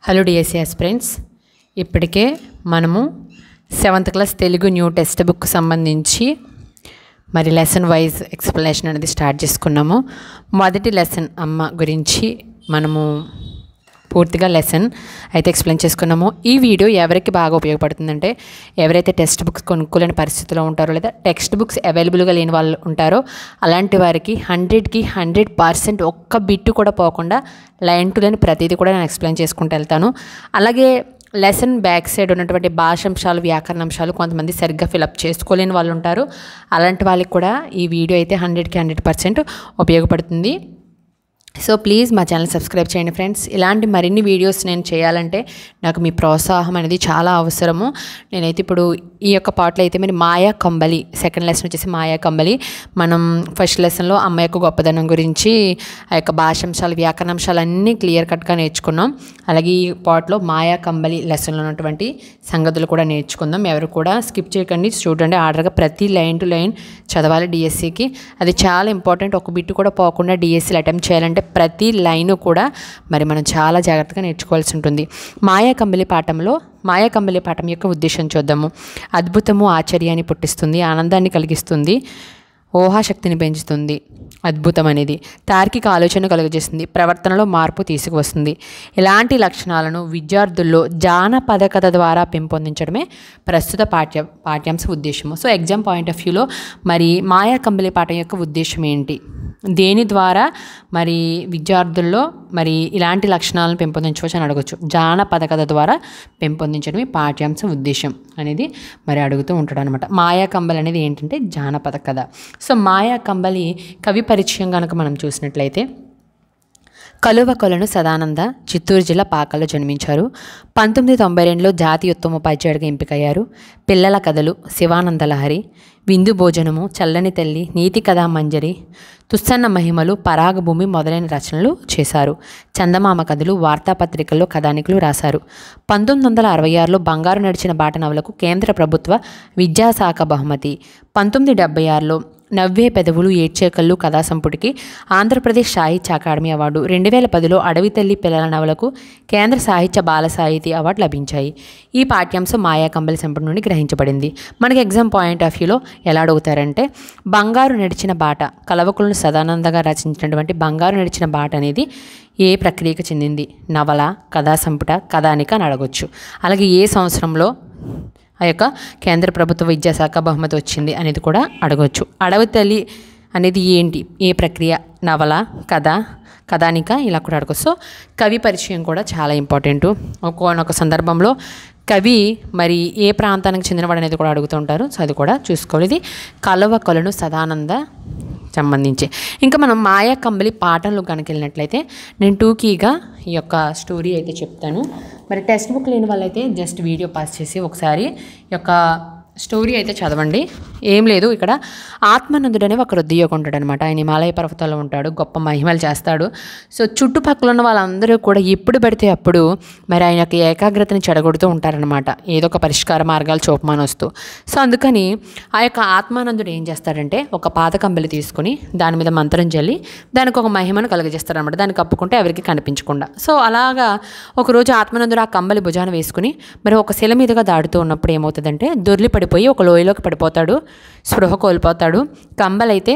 hello డిఎస్సిఎస్ friends ఇప్పటికే మనము seventh class Telugu new text book సంబంధించి మరి లెసన్ వైజ్ ఎక్స్ప్లెనేషన్ అనేది స్టార్ట్ చేసుకున్నాము మొదటి లెసన్ అమ్మ గురించి మనము పూర్తిగా లెసన్ అయితే ఎక్స్ప్లెయిన్ చేసుకున్నాము ఈ వీడియో ఎవరికి బాగా ఉపయోగపడుతుందంటే ఎవరైతే టెక్స్ట్ బుక్స్ కొనుక్కోలేని పరిస్థితిలో ఉంటారో లేదా టెక్స్ట్ బుక్స్ అవైలబుల్గా లేని వాళ్ళు ఉంటారో అలాంటి వారికి హండ్రెడ్కి హండ్రెడ్ పర్సెంట్ ఒక్క బిట్టు కూడా పోకుండా లైన్ టు లైన్ ప్రతిదీ కూడా నేను ఎక్స్ప్లెయిన్ చేసుకుంటూ వెళ్తాను అలాగే లెసన్ బ్యాక్ సైడ్ ఉన్నటువంటి భాషాంశాలు వ్యాకరణాంశాలు కొంతమంది సరిగ్గా ఫిలప్ చేసుకోలేని వాళ్ళు ఉంటారు అలాంటి వాళ్ళకి కూడా ఈ వీడియో అయితే హండ్రెడ్కి హండ్రెడ్ పర్సెంట్ ఉపయోగపడుతుంది సో ప్లీజ్ మా ఛానల్ సబ్స్క్రైబ్ చేయండి ఫ్రెండ్స్ ఇలాంటి మరిన్ని వీడియోస్ నేను చేయాలంటే నాకు మీ ప్రోత్సాహం అనేది చాలా అవసరము నేనైతే ఇప్పుడు ఈ యొక్క పాటలో అయితే మరి మాయా కంబలి సెకండ్ లెసన్ వచ్చేసి మాయా కంబలి మనం ఫస్ట్ లెసన్లో అమ్మ యొక్క గొప్పదనం గురించి ఆ యొక్క భాషాంశాలు వ్యాకరణాంశాలు అన్నీ క్లియర్ కట్గా నేర్చుకున్నాం అలాగే ఈ పాటలో మాయా కంబలి లెసన్లో ఉన్నటువంటి సంగతులు కూడా నేర్చుకుందాం ఎవరు కూడా స్కిప్ చేయకండి చూడండి ఆర్డర్గా ప్రతి లైన్ టు లైన్ చదవాలి డిఎస్సికి అది చాలా ఇంపార్టెంట్ ఒక బిట్టు కూడా పోకుండా డిఎస్సీలు అటెంప్ట్ చేయాలంటే ప్రతి లైను కూడా మరి మనం చాలా జాగ్రత్తగా నేర్చుకోవాల్సి ఉంటుంది మాయా కంబలి పాఠంలో మాయా కంబలి పాఠం యొక్క ఉద్దేశం చూద్దాము అద్భుతము ఆశ్చర్యాన్ని పుట్టిస్తుంది ఆనందాన్ని కలిగిస్తుంది ఊహాశక్తిని పెంచుతుంది అద్భుతం అనేది తార్కిక ఆలోచన కలుగజేస్తుంది ప్రవర్తనలో మార్పు తీసుకువస్తుంది ఇలాంటి లక్షణాలను విద్యార్థుల్లో జానపద కథ ద్వారా పెంపొందించడమే ప్రస్తుత పాఠ్య పాఠ్యాంశ ఉద్దేశము సో ఎగ్జామ్ పాయింట్ ఆఫ్ వ్యూలో మరి మాయా కంబలి పాఠం యొక్క ఉద్దేశం ఏంటి దేని ద్వారా మరి విద్యార్థుల్లో మరి ఇలాంటి లక్షణాలను పెంపొందించవచ్చు అని అడగచ్చు జానపద కథ ద్వారా పెంపొందించడమే పాఠ్యాంశ ఉద్దేశం అనేది మరి అడుగుతూ ఉంటాడు అనమాట మాయా కంబలి అనేది ఏంటంటే జానపద కథ సో మాయా కంబలి కవి పరిచయం కనుక మనం చూసినట్లయితే కలువ కొలను సదానంద చిత్తూరు జిల్లా పాకల్లో జన్మించారు పంతొమ్మిది తొంభై రెండులో జాతీయ ఉత్తమోపాధ్యాయుడిగా ఎంపికయ్యారు పిల్లల కథలు శివానంద లహరి విందు భోజనము చల్లని తల్లి నీతి కథా మంజరి తుస్సన్న మహిమలు పరాగభూమి మొదలైన రచనలు చేశారు చందమామ కథలు వార్తాపత్రికల్లో కథానికులు రాశారు పంతొమ్మిది వందల అరవై ఆరులో బంగారు నడిచిన బాట నవలకు కేంద్ర ప్రభుత్వ విద్యాశాఖ బహుమతి పంతొమ్మిది డెబ్బై ఆరులో నవ్వే పెదవులు ఏడ్చే కళ్ళు కథా సంపుటికి ఆంధ్రప్రదేశ్ సాహిత్య అకాడమీ అవార్డు రెండు వేల పదిలో అడవి తల్లి పిల్లల నవలకు కేంద్ర సాహిత్య బాల సాహితీ అవార్డు లభించాయి ఈ పాఠ్యాంశం మాయా కంబలి సంపుటి నుండి గ్రహించబడింది మనకి ఎగ్జామ్ పాయింట్ ఆఫ్ వ్యూలో ఎలా అడుగుతారంటే బంగారు నడిచిన బాట కలవకులను సదానందంగా రచించినటువంటి బంగారు నడిచిన బాట అనేది ఏ ప్రక్రియకు చెందింది నవల కథా సంపుట కథానిక అని అడగొచ్చు అలాగే ఏ సంవత్సరంలో ఆ యొక్క కేంద్ర ప్రభుత్వ విద్యాశాఖ బహుమతి వచ్చింది అనేది కూడా అడగవచ్చు అడవి తల్లి అనేది ఏంటి ఏ ప్రక్రియ నవల కథ కథానిక ఇలా కూడా అడగచ్చు సో కవి పరిచయం కూడా చాలా ఇంపార్టెంట్ ఒక్కొక్క సందర్భంలో కవి మరి ఏ ప్రాంతానికి చెందినవాడు అనేది కూడా అడుగుతుంటారు సో అది కూడా చూసుకోవాలి ఇది కలవ కొలను సదానంద సంబంధించి ఇంకా మనం మాయా కంబలి పాఠంలో కనుక వెళ్ళినట్లయితే నేను టూకీగా ఈ యొక్క స్టోరీ అయితే చెప్తాను మరి టెక్స్ట్ బుక్ లేని వాళ్ళైతే జస్ట్ వీడియో పాస్ చేసి ఒకసారి ఈ యొక్క స్టోరీ అయితే చదవండి ఏం లేదు ఇక్కడ ఆత్మానందుడు అనే ఒక రుద్దియోగ ఉంటాడు అనమాట ఆయన హిమాలయ పర్వతాల్లో ఉంటాడు గొప్ప మహిమలు చేస్తాడు సో చుట్టుపక్కల ఉన్న వాళ్ళందరూ కూడా ఎప్పుడు పడితే అప్పుడు మరి ఆయన యొక్క ఏకాగ్రతని చెడగొడుతూ ఉంటారనమాట ఏదో ఒక పరిష్కార మార్గాలు చూపమని వస్తూ సో అందుకని ఆ యొక్క ఆత్మానందుడు ఏం చేస్తాడంటే ఒక పాత కంబలి తీసుకుని దాని మీద మంత్రం చల్లి దానికి ఒక మహిమను కలుగజేస్తారనమాట దాన్ని కప్పుకుంటే ఎవరికి కనిపించకుండా సో అలాగా ఒకరోజు ఆత్మానందుడు ఆ కంబలి భుజాన వేసుకుని మరి ఒక శిల మీదుగా దాడుతూ ఉన్నప్పుడు ఏమవుతుందంటే దొర్లి పడిపోయి ఒక లోయలోకి పడిపోతాడు స్పృహ కోల్పోతాడు కంబలైతే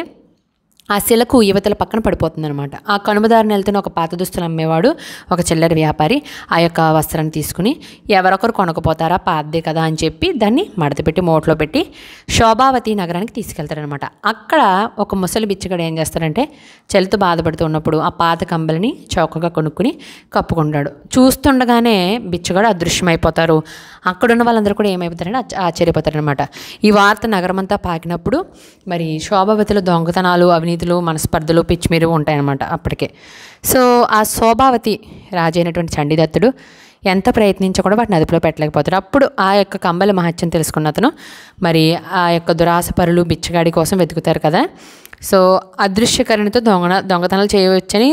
ఆ శిలకు యువతల పక్కన పడిపోతుందనమాట ఆ కనుమదారిని వెళ్తున్న ఒక పాత దుస్తులు అమ్మేవాడు ఒక చిల్లర వ్యాపారి ఆ యొక్క వస్త్రాన్ని తీసుకుని ఎవరొకరు కొనకపోతారా పాతదే కదా అని చెప్పి దాన్ని మడతపెట్టి మోట్లో పెట్టి శోభావతి నగరానికి తీసుకెళ్తారనమాట అక్కడ ఒక ముసలి బిచ్చగాడు ఏం చేస్తారంటే చలితో బాధపడుతూ ఉన్నప్పుడు ఆ పాత కంబలిని చౌకగా కొనుక్కుని కప్పుకుంటాడు చూస్తుండగానే బిచ్చగాడు అదృశ్యమైపోతారు అక్కడున్న వాళ్ళందరూ కూడా ఏమైపోతారంటే ఆశ్చ- ఆశ్చర్యపోతారనమాట ఈ వార్త నగరమంతా పాకినప్పుడు మరి శోభావతిలో దొంగతనాలు అవినీతులు మనస్పర్ధలు పిచ్చిమీరు ఉంటాయన్నమాట అప్పటికే సో ఆ శోభావతి రాజైనటువంటి చండీదత్తుడు ఎంత ప్రయత్నించా కూడా వాటిని అదుపులో పెట్టలేకపోతాడు అప్పుడు ఆ యొక్క కంబలి మహత్యం తెలుసుకున్న అతను మరి ఆ యొక్క దురాశ పరులు బిచ్చగాడి కోసం వెతుకుతారు కదా సో అదృశ్యకరణతో దొంగ దొంగతనాలు చేయవచ్చని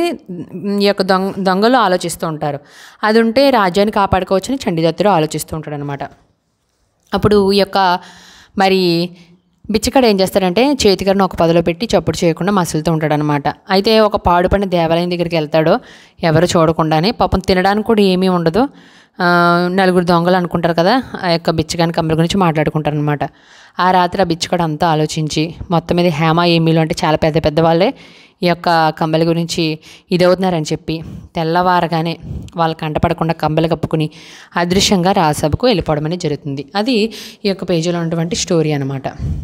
ఈ యొక్క దొంగ దొంగలు ఆలోచిస్తూ ఉంటారు అది ఉంటే రాజ్యాన్ని కాపాడుకోవచ్చని చండీదత్తుడు ఆలోచిస్తూ ఉంటాడు అనమాట అప్పుడు ఈ యొక్క మరి బిచ్చగాడు ఏం చేస్తాడంటే చేతికరను ఒక పదిలో పెట్టి చప్పుడు చేయకుండా మసులుతూ ఉంటాడనమాట అయితే ఒక పాడుపడిన దేవాలయం దగ్గరికి వెళ్తాడో ఎవరు చూడకుండానే పాపం తినడానికి కూడా ఏమీ ఉండదు ఆ, నలుగురు దొంగలు అనుకుంటారు కదా ఆ యొక్క బిచ్చగాని కమ్మల గురించి మాట్లాడుకుంటారు అనమాట ఆ రాత్రి ఆ బిచ్చగాడు అంతా ఆలోచించి మొత్తం మీద హేమ ఏమీలు అంటే చాలా పెద్ద పెద్ద వాళ్ళే ఈ యొక్క కంబల గురించి ఇదవుతున్నారని చెప్పి తెల్లవారగానే వాళ్ళ కంటపడకుండా కంబలు కప్పుకుని అదృశ్యంగా రాజసభకు వెళ్ళిపోవడం అనేది జరుగుతుంది అది ఈ యొక్క పేజీలో ఉన్నటువంటి స్టోరీ అనమాట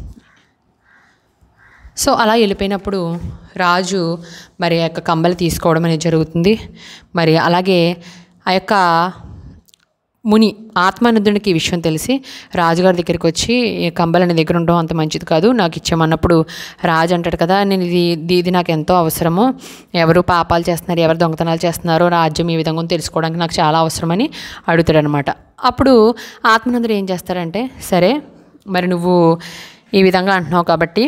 సో అలా వెళ్ళిపోయినప్పుడు రాజు మరి ఆ యొక్క కంబలు తీసుకోవడం అనేది జరుగుతుంది మరి అలాగే ఆ యొక్క ముని ఆత్మానందునికి ఈ విషయం తెలిసి రాజుగారి దగ్గరికి వచ్చి ఈ కంబలు నీ దగ్గర ఉండడం అంత మంచిది కాదు నాకు ఇచ్చామన్నప్పుడు రాజు అంటాడు కదా నేను ఇది ఇది- ఇది నాకు ఎంతో అవసరము ఎవరు పాపాలు చేస్తున్నారు ఎవరు దొంగతనాలు చేస్తున్నారో రాజ్యం ఈ విధంగా ఉందో తెలుసుకోవడానికి నాకు చాలా అవసరమని అడుగుతాడనమాట అప్పుడు ఆత్మానందుడు ఏం చేస్తారంటే సరే మరి నువ్వు ఈ విధంగా అంటున్నావు కాబట్టి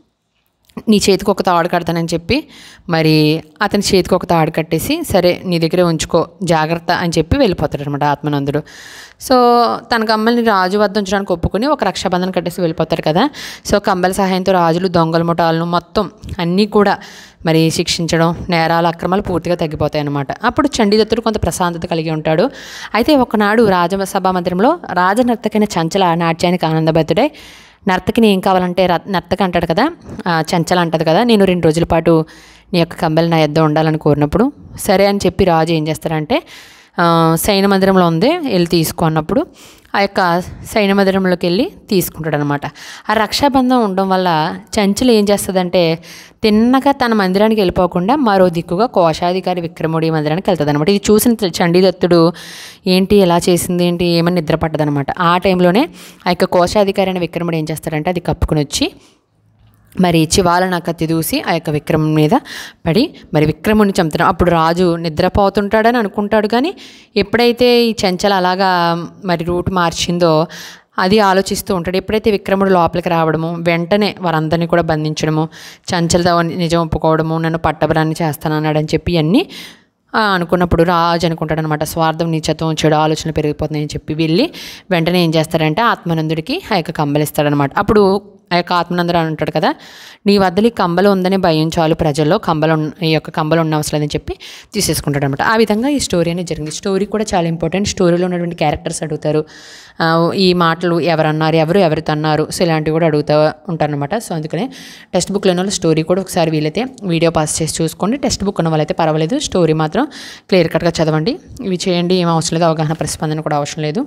నీ చేతికి ఒక తాడు కడతానని చెప్పి మరి అతని చేతికి ఒక తాడు కట్టేసి సరే నీ దగ్గరే ఉంచుకో జాగ్రత్త అని చెప్పి వెళ్ళిపోతాడు అనమాట ఆత్మనందుడు సో తన కమ్మల్ని రాజు వద్ద ఉంచడానికి ఒప్పుకొని ఒక రక్షాబంధన కట్టేసి వెళ్ళిపోతారు కదా సో కంబల సహాయంతో రాజులు దొంగల ముఠాలను మొత్తం అన్నీ కూడా మరి శిక్షించడం నేరాలు అక్రమాలు పూర్తిగా తగ్గిపోతాయి అన్నమాట అప్పుడు చండీదత్తుడు కొంత ప్రశాంతత కలిగి ఉంటాడు అయితే ఒకనాడు రాజసభా మందిరంలో రాజనర్తకైన చంచల నాట్యానికి ఆనందభరితుడై నర్తకిని ఏం కావాలంటే ర- నర్తకి అంటాడు కదా ఆ, చంచల అంటది కదా నేను రెండు రోజుల పాటు నీ యొక్క కంబెలు నా యొద్ద ఉండాలని కోరినప్పుడు సరే అని చెప్పి రాజు ఏం చేస్తాడంటే ఆ, సైన మందిరంలో ఉంది వెళ్ళి తీసుకో అన్నప్పుడు ఆ యొక్క సైన మందిరంలోకి వెళ్ళి తీసుకుంటాడు అనమాట ఆ రక్షాబంధం ఉండడం వల్ల చంచలు ఏం చేస్తుందంటే తిన్నగా తన మందిరానికి వెళ్ళిపోకుండా మరో దిక్కుగా కోశాధికారి విక్రముడి మందిరానికి వెళ్తుంది అనమాట ఇది చూసిన చండీదత్తుడు ఏంటి ఎలా చేసింది ఏంటి ఏమని నిద్ర పట్టదనమాట ఆ టైంలోనే ఆ యొక్క కోశాధికారి అయిన విక్రముడు ఏం చేస్తాడంటే అది కప్పుకుని వచ్చి మరి చివాలన కత్తి దూసి ఆ యొక్క విక్రమం మీద పడి మరి విక్రముని చంపుతాడు అప్పుడు రాజు నిద్రపోతుంటాడని అనుకుంటాడు కానీ ఎప్పుడైతే ఈ చెంచల అలాగా మరి రూట్ మార్చిందో అది ఆలోచిస్తూ ఉంటాడు ఎప్పుడైతే విక్రముడు లోపలికి రావడము వెంటనే వారందరినీ కూడా బంధించడము చంచలతో నిజం ఒప్పుకోవడము నన్ను పట్టబరాన్ని చేస్తానన్నాడని చెప్పి అన్నీ ఆ, అనుకున్నప్పుడు రాజు అనుకుంటాడు అనమాట స్వార్థం నీచత్వం చెడు ఆలోచనలు పెరిగిపోతున్నాయని చెప్పి వెళ్ళి వెంటనే ఏం చేస్తారంటే ఆత్మానందుడికి ఆ యొక్క కంబలు ఇస్తాడనమాట అప్పుడు ఆ యొక్క ఆత్మానందుడు అని ఉంటాడు కదా నీ వద్దలు ఈ కంబలు ఉందని భయం చాలు ప్రజల్లో కంబలు ఉన్న- ఈ యొక్క కంబలు ఉన్న అవసరం లేదని చెప్పి తీసేసుకుంటాడు అనమాట ఆ విధంగా ఈ స్టోరీ అనేది జరిగింది స్టోరీ కూడా చాలా ఇంపార్టెంట్ స్టోరీలో ఉన్నటువంటి క్యారెక్టర్స్ అడుగుతారు ఆ, ఈ మాటలు ఎవరన్నారు ఎవరు ఎవరితో అన్నారు సో ఇలాంటివి కూడా అడుగుతూ ఉంటారనమాట సో అందుకనే టెక్స్ట్ బుక్లో ఉన్న స్టోరీ కూడా ఒకసారి వీలైతే వీడియో పాస్ చేసి చూసుకోండి టెక్స్ట్ బుక్ ఉన్న వాళ్ళైతే పర్వాలేదు స్టోరీ మాత్రం క్లియర్ కట్గా చదవండి ఇవి చేయండి ఏం అవసరం లేదు అవగాహన ప్రతిస్పందన కూడా అవసరం లేదు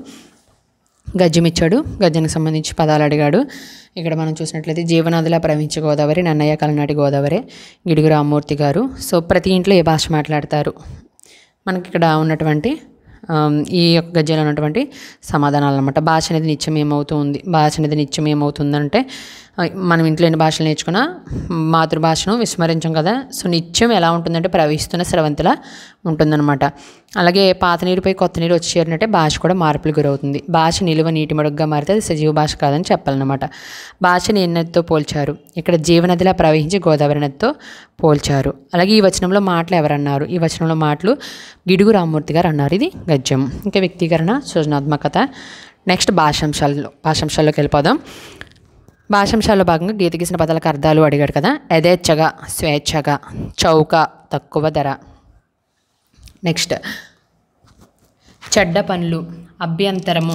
గద్యం ఇచ్చాడు గద్యానికి సంబంధించి పదాలు అడిగాడు ఇక్కడ మనం చూసినట్లయితే జీవనాదిలా ప్రవహించే గోదావరి నన్నయ్య కలనాటి గోదావరి గిడుగు రామ్మూర్తి గారు సో ప్రతి ఇంట్లో ఏ భాష మాట్లాడతారు మనకి ఇక్కడ ఉన్నటువంటి ఆమ్, ఈ యొక్క గద్యంలో ఉన్నటువంటి సమాధానాలు అనమాట భాష అనేది నిత్యం ఏమవుతూ ఉంది భాష అనేది నిత్యం ఏమవుతుందంటే ఆ, మనం ఇంట్లో ఎన్ని భాషలు నేర్చుకున్నా మాతృభాషను విస్మరించాం కదా సో నిత్యం ఎలా ఉంటుందంటే ప్రవహిస్తున్న స్రవంతిలా ఉంటుందన్నమాట అలాగే పాత నీరుపై కొత్త నీరు వచ్చి చేరినట్టే భాష కూడా మార్పులు గురవుతుంది భాష నిలువ నీటి మడుగ్గా మారితే అది సజీవ భాష కాదని చెప్పాలన్నమాట భాషని ఎన్నెత్తో పోల్చారు ఇక్కడ జీవనదిలా ప్రవహించి గోదావరి నదితో పోల్చారు అలాగే ఈ వచనంలో మాటలు ఎవరన్నారు ఈ వచనంలో మాటలు గిడుగు రామ్మూర్తి గారు అన్నారు ఇది గద్యం ఇంకా వ్యక్తీకరణ సృజనాత్మకత నెక్స్ట్ భాషాంశాల్లో భాషాంశాల్లోకి వెళ్ళిపోదాం భాషాంశాల్లో భాగంగా గీత గీసిన పదాలకు అర్థాలు అడిగాడు కదా యథేచ్ఛగా స్వేచ్ఛగా చౌక తక్కువ ధర నెక్స్ట్ చెడ్డ పనులు అభ్యంతరము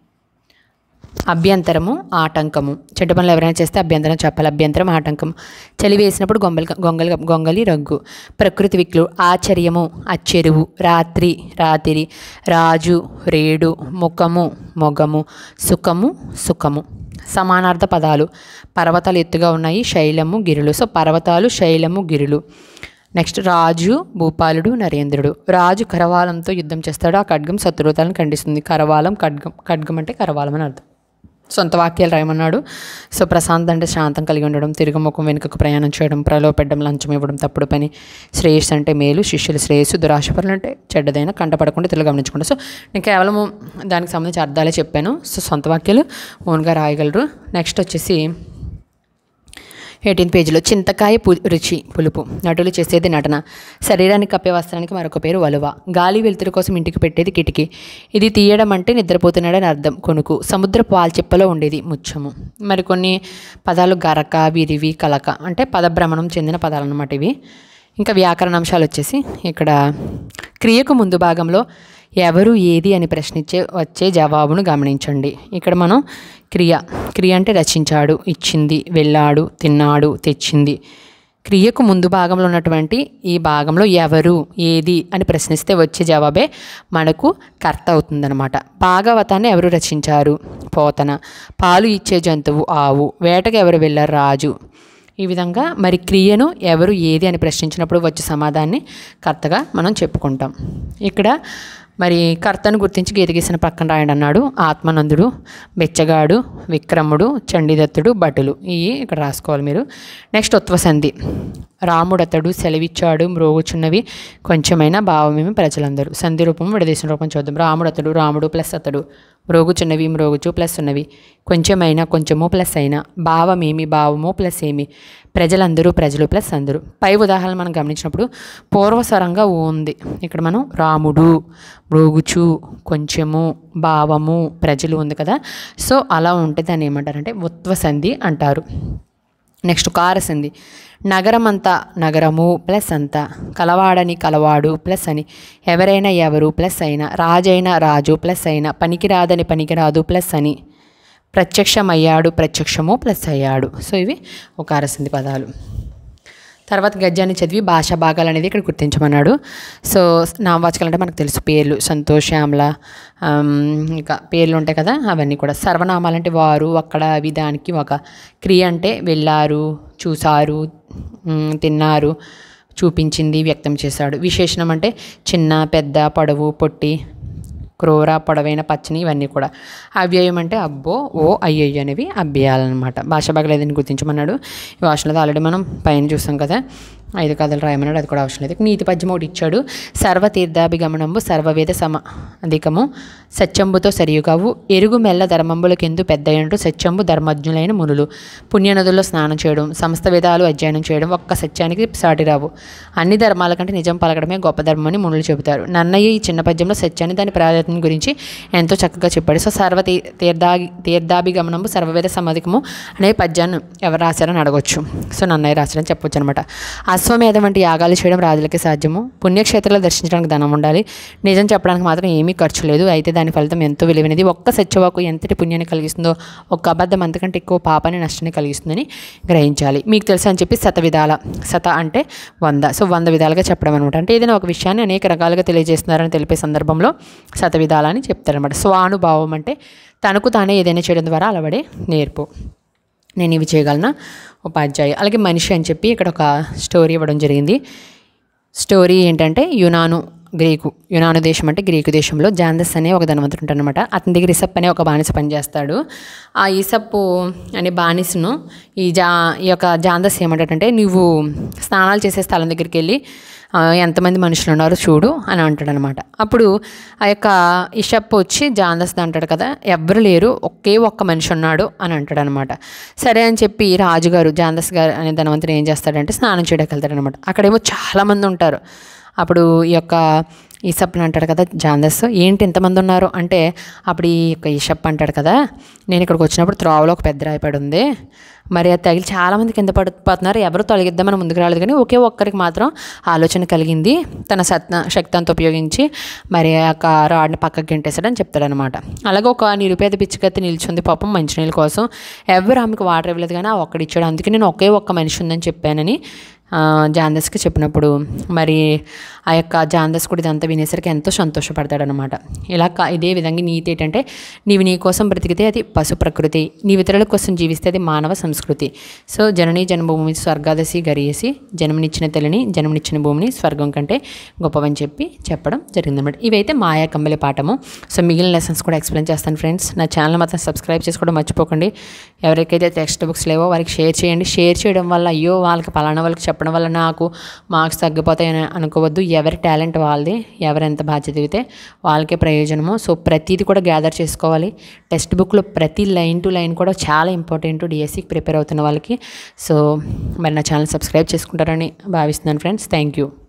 అభ్యంతరము ఆటంకము చెడ్డ పనులు ఎవరైనా చేస్తే అభ్యంతరం చెప్పాలి అభ్యంతరం ఆటంకం చలి వేసినప్పుడు గొంగలి గొంగలి గొంగలి రగ్గు ప్రకృతి విక్లు ఆశ్చర్యము అచ్చెరువు రాత్రి రాతిరి రాజు రేడు ముఖము మొగము సుఖము సుఖము సమానార్థ పదాలు పర్వతాలు ఎత్తుగా ఉన్నాయి శైలము గిరులు సో పర్వతాలు శైలము గిరులు నెక్స్ట్ రాజు భూపాలుడు నరేంద్రుడు రాజు కరవాలంతో యుద్ధం చేస్తాడు ఆ ఖడ్గం శత్రువుతాలను ఖండిస్తుంది కరవాలం ఖడ్గం ఖడ్గం అంటే కరవాలం అని అర్థం సొంత వాక్యాలు రాయమన్నాడు సో ప్రశాంత్ అంటే శాంతం కలిగి ఉండడం తిరుగుముఖం వెనుకకు ప్రయాణం చేయడం ప్రలోపెట్టడం లంచం ఇవ్వడం తప్పుడు పని శ్రేయస్సు అంటే మేలు శిష్యుల శ్రేయస్సు దురాశపరులు అంటే చెడ్డదైన కంటపడకుండా తెలుగు గమనించకుండా సో నేను కేవలం దానికి సంబంధించి అర్థాలే చెప్పాను సో సొంత వాక్యాలు ఓన్గా రాయగలరు నెక్స్ట్ వచ్చేసి ఎయిటీన్త్ పేజీలో చింతకాయ పు రుచి పులుపు నటులు చేసేది నటన శరీరానికి కప్పే వస్త్రానికి మరొక పేరు వలువ గాలి వెలుతురు కోసం ఇంటికి పెట్టేది కిటికీ ఇది తీయడం అంటే నిద్రపోతున్నాడని అర్థం కొనుకు సముద్ర పాల్చిప్పలో ఉండేది ముచ్చము మరికొన్ని పదాలు గరక విరివి కలక అంటే పదభ్రమణం చెందిన పదాలు అన్నమాట ఇవి ఇంకా వ్యాకరణ అంశాలు వచ్చేసి ఇక్కడ క్రియకు ముందు భాగంలో ఎవరు ఏది అని ప్రశ్నించే వచ్చే జవాబును గమనించండి ఇక్కడ మనం క్రియ క్రియ అంటే రచించాడు ఇచ్చింది వెళ్ళాడు తిన్నాడు తెచ్చింది క్రియకు ముందు భాగంలో ఉన్నటువంటి ఈ భాగంలో ఎవరు ఏది అని ప్రశ్నిస్తే వచ్చే జవాబే మనకు కర్త అవుతుందన్నమాట భాగవతాన్ని ఎవరు రచించారు పోతన పాలు ఇచ్చే జంతువు ఆవు వేటకు ఎవరు వెళ్ళారు రాజు ఈ విధంగా మరి క్రియను ఎవరు ఏది అని ప్రశ్నించినప్పుడు వచ్చే సమాధాన్ని కర్తగా మనం చెప్పుకుంటాం ఇక్కడ మరి కర్తను గుర్తించి గీత గీసిన పక్కన రాయండి అన్నాడు ఆత్మానందుడు బెచ్చగాడు విక్రముడు చండీదత్తుడు భటులు ఇవి ఇక్కడ రాసుకోవాలి మీరు నెక్స్ట్ ఉత్వసంధి రాముడు అతడు సెలవిచ్చాడు మ్రోగుచున్నవి కొంచెమైనా భావమేమి ప్రజలందరూ సంధి రూపం విడదీసిన రూపం చూద్దాం రాముడు అతడు రాముడు ప్లస్ అతడు మ్రోగుచున్నవి మ్రోగుచు ప్లస్ ఉన్నవి కొంచెమైనా కొంచెము ప్లస్ అయినా భావమేమి భావము ప్లస్ ఏమి ప్రజలందరూ ప్రజలు ప్లస్ అందరూ పై ఉదాహరణ మనం గమనించినప్పుడు పూర్వస్వరంగా ఉంది ఇక్కడ మనం రాముడు మ్రోగుచు కొంచెము భావము ప్రజలు ఉంది కదా సో అలా ఉంటే దాన్ని ఏమంటారంటే ఉత్వసంధి అంటారు నెక్స్ట్ కారసింది నగరం అంతా నగరము ప్లస్ అంతా కలవాడని కలవాడు ప్లస్ అని ఎవరైనా ఎవరు ప్లస్ అయినా రాజైన రాజు ప్లస్ అయినా పనికిరాదని పనికిరాదు ప్లస్ అని ప్రత్యక్షమయ్యాడు ప్రత్యక్షము ప్లస్ అయ్యాడు సో ఇవి ఒక అరసింది పదాలు తర్వాత గద్యాన్ని చదివి భాషా భాగాలు అనేది ఇక్కడ గుర్తించమన్నాడు సో నామవాచకాలు అంటే మనకు తెలుసు పేర్లు సంతోష్ శ్యామల ఆమ్, ఇంకా పేర్లు ఉంటాయి కదా అవన్నీ కూడా సర్వనామాలు అంటే వారు అక్కడ అవి దానికి ఒక క్రియ అంటే వెళ్ళారు చూసారు ఉమ్, తిన్నారు చూపించింది వ్యక్తం చేశాడు విశేషణం అంటే చిన్న పెద్ద పొడవు పొట్టి క్రూర పొడవైన పచ్చని ఇవన్నీ కూడా అవ్యయం అంటే అబ్బో ఓ అయ్యయ్యో అనేవి అవ్యయాలన్నమాట భాష భాగాలు ఏదైనా గుర్తించమన్నాడు ఈ భాషలో ఆల్రెడీ మనం పైన చూసాం కదా ఐదు కథలు రాయమన్నాడు అది కూడా అవసరం లేదు నీతి పద్యం ఒకటి ఇచ్చాడు సర్వతీర్థాభిగమనంబు సర్వవేద సమ అధికము సత్యంబుతో సరియుగావు ఎరుగు మెల్ల ధర్మంబులకెందు పెద్దయంటూ సత్యంబు ధర్మజ్ఞులైన మునులు పుణ్యనదుల్లో స్నానం చేయడం సమస్త వేదాలు అధ్యయనం చేయడం ఒక్క సత్యానికి సాటిరావు అన్ని ధర్మాల కంటే నిజం పలకడమే గొప్ప ధర్మం అని మునులు చెబుతారు నన్నయ్య ఈ చిన్న పద్యంలో సత్యాన్ని దాని ప్రాధాన్యత గురించి ఎంతో చక్కగా చెప్పాడు సో సర్వ తీ తీర్థా తీర్థాభిగమనము సర్వవేద సమాధికము అనే పద్యాన్ని ఎవరు రాశారని అడగొచ్చు సో నన్నయ్య రాశారని చెప్పొచ్చు అనమాట అశ్వమేధం వంటి యాగాలు చేయడం రాజులకి సాధ్యము పుణ్యక్షేత్రాలు దర్శించడానికి ధనం ఉండాలి నిజం చెప్పడానికి మాత్రం ఏమీ ఖర్చు లేదు అయితే దాని ఫలితం ఎంతో విలువైనది ఒక్క సత్యవాకు ఎంతటి పుణ్యాన్ని కలిగిస్తుందో ఒక్క అబద్ధం అంతకంటే ఎక్కువ పాపాన్ని నష్టాన్ని కలిగిస్తుందని గ్రహించాలి మీకు తెలుసు అని చెప్పి శత విధాల శత అంటే వంద సో వంద విధాలుగా చెప్పడం అనమాట అంటే ఏదైనా ఒక విషయాన్ని అనేక రకాలుగా తెలియజేస్తున్నారని తెలిపే సందర్భంలో శత విధాల అని చెప్తారనమాట స్వానుభావం అంటే తనకు తానే ఏదైనా చేయడం ద్వారా అలవడే నేర్పు నేను ఇవి చేయగలనా ఉపాధ్యాయ అలాగే మనిషి అని చెప్పి ఇక్కడ ఒక స్టోరీ ఇవ్వడం జరిగింది స్టోరీ ఏంటంటే యునాను గ్రీకు యునాను దేశం అంటే గ్రీకు దేశంలో జాందస్ అనే ఒక ధనవంతుడు ఉంటాడనమాట అతని దగ్గర ఇసప్ అనే ఒక బానిస పనిచేస్తాడు ఆ ఇసప్పు అనే బానిసను ఈ జా ఈ యొక్క జాందస్ ఏమంటాడంటే నువ్వు స్నానాలు చేసే స్థలం దగ్గరికి వెళ్ళి ఆ, ఎంతమంది మనుషులు ఉన్నారో చూడు అని అంటాడనమాట అప్పుడు ఆ యొక్క ఇషప్ వచ్చి జాందస్ అంటాడు కదా ఎవ్వరు లేరు ఒకే ఒక్క మనిషి ఉన్నాడు అని అంటాడనమాట సరే అని చెప్పి రాజుగారు జాందస్ గారు అనే ధనవంతుడు ఏం చేస్తాడంటే స్నానం చేయడానికి వెళ్తాడనమాట అక్కడేమో చాలామంది ఉంటారు అప్పుడు ఈ యొక్క ఈసప్ని అంటాడు కదా జాందస్ ఏంటి ఇంతమంది ఉన్నారు అంటే అప్పుడు ఈ యొక్క ఈషప్ అంటాడు కదా నేను ఇక్కడికి వచ్చినప్పుడు త్రోవలో ఒక పెద్ద రాయిపడి ఉంది మరి అది తగిలి చాలామంది కింద పడిపోతున్నారు ఎవరు తొలగిద్దామని ముందుకు రాలేదు కానీ ఒకే ఒక్కరికి మాత్రం ఆలోచన కలిగింది తన సత్న శక్తి అంతా ఉపయోగించి మరి ఆ యొక్క రాడ్ని పక్కకి గెంటేశాడని చెప్తాడనమాట అలాగే ఒక నిరుపేద పిచ్చికత్తి నిల్చుంది పాపం మంచినీళ్ళ కోసం ఎవరు ఆమెకు వాటర్ ఇవ్వలేదు కానీ ఆ ఒక్కడిచ్చాడు అందుకే నేను ఒకే ఒక్క మనిషి ఉందని చెప్పానని ఆ, జాందస్కి చెప్పినప్పుడు మరి ఆ యొక్క జాందస్ కూడా ఇదంతా వినేసరికి ఎంతో సంతోషపడతాడనమాట ఇలా కా ఇదే విధంగా నీతి ఏంటంటే నీవు నీ కోసం బ్రతికితే అది పశు ప్రకృతి నీవు ఇతరుల కోసం జీవిస్తే అది మానవ సంస్కృతి సో జనని జన్మభూమి స్వర్గాదశి గరియేసి జన్మనిచ్చిన తల్లిని జన్మనిచ్చిన భూమిని స్వర్గం కంటే గొప్పవని చెప్పి చెప్పడం జరిగిందన్నమాట ఇవైతే మాయా కమ్మలి పాఠము సో మిగిలిన లెసన్స్ కూడా ఎక్స్ప్లెయిన్ చేస్తాను ఫ్రెండ్స్ నా ఛానల్ మాత్రం సబ్స్క్రైబ్ చేసుకోవడం మర్చిపోకండి ఎవరికైతే టెక్స్ట్ బుక్స్ లేవో వారికి షేర్ చేయండి షేర్ చేయడం వల్ల అయ్యో వాళ్ళకి పలానా వాళ్ళకి చెప్ప చెప్పడం వల్ల నాకు మార్క్స్ తగ్గిపోతాయని అనుకోవద్దు ఎవరి టాలెంట్ వాళ్ళది ఎవరు ఎంత బాధ్యత అయితే వాళ్ళకే ప్రయోజనము సో ప్రతిదీ కూడా గ్యాదర్ చేసుకోవాలి టెక్స్ట్ బుక్లో ప్రతి లైన్ టు లైన్ కూడా చాలా ఇంపార్టెంట్ డిఎస్సికి ప్రిపేర్ అవుతున్న వాళ్ళకి సో మరి నా ఛానల్ సబ్స్క్రైబ్ చేసుకుంటారని భావిస్తున్నాను ఫ్రెండ్స్ థ్యాంక్ యూ